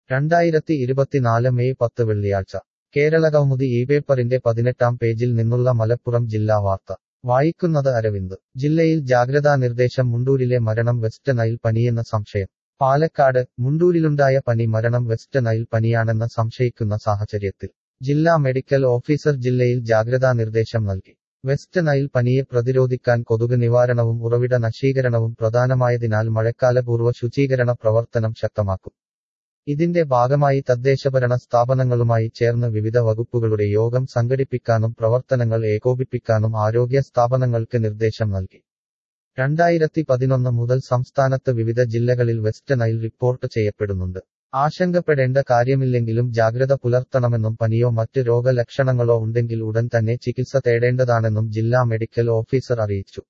രണ്ടായിരത്തി ഇരുപത്തിനാല് മെയ് പത്ത് വെള്ളിയാഴ്ച കേരളകൗമുദി ഈ പേപ്പറിന്റെ പതിനെട്ടാം പേജിൽ നിന്നുള്ള മലപ്പുറം ജില്ലാ വാർത്ത വായിക്കുന്നത് അരവിന്ദ് ജില്ലയിൽ ജാഗ്രതാ നിർദ്ദേശം മുണ്ടൂരിലെ മരണം വെസ്റ്റ് നൈൽ പനിയെന്ന സംശയം പാലക്കാട് മുണ്ടൂരിലുണ്ടായ പനി മരണം വെസ്റ്റ് നൈൽ പനിയാണെന്ന് സംശയിക്കുന്ന സാഹചര്യത്തിൽ ജില്ലാ മെഡിക്കൽ ഓഫീസർ ജില്ലയിൽ ജാഗ്രതാ നിർദ്ദേശം നൽകി വെസ്റ്റ് നൈൽ പനിയെ പ്രതിരോധിക്കാൻ കൊതുക് നിവാരണവും ഉറവിട നശീകരണവും പ്രധാനമായതിനാൽ മഴക്കാലപൂർവ്വ ശുചീകരണ പ്രവർത്തനം ശക്തമാക്കും ഇതിന്റെ ഭാഗമായി തദ്ദേശഭരണ സ്ഥാപനങ്ങളുമായി ചേർന്ന് വിവിധ വകുപ്പുകളുടെ യോഗം സംഘടിപ്പിക്കാനും പ്രവർത്തനങ്ങൾ ഏകോപിപ്പിക്കാനും ആരോഗ്യ സ്ഥാപനങ്ങൾക്ക് നിർദ്ദേശം നൽകി രണ്ടായിരത്തി പതിനൊന്ന് മുതൽ സംസ്ഥാനത്ത് വിവിധ ജില്ലകളിൽ വെസ്റ്റ് നൈൽ റിപ്പോർട്ട് ചെയ്യപ്പെടുന്നുണ്ട് ആശങ്കപ്പെടേണ്ട കാര്യമില്ലെങ്കിലും ജാഗ്രത പുലർത്തണമെന്നും പനിയോ മറ്റ് രോഗലക്ഷണങ്ങളോ ഉണ്ടെങ്കിൽ ഉടൻ തന്നെ ചികിത്സ തേടേണ്ടതാണെന്നും ജില്ലാ മെഡിക്കൽ ഓഫീസർ അറിയിച്ചു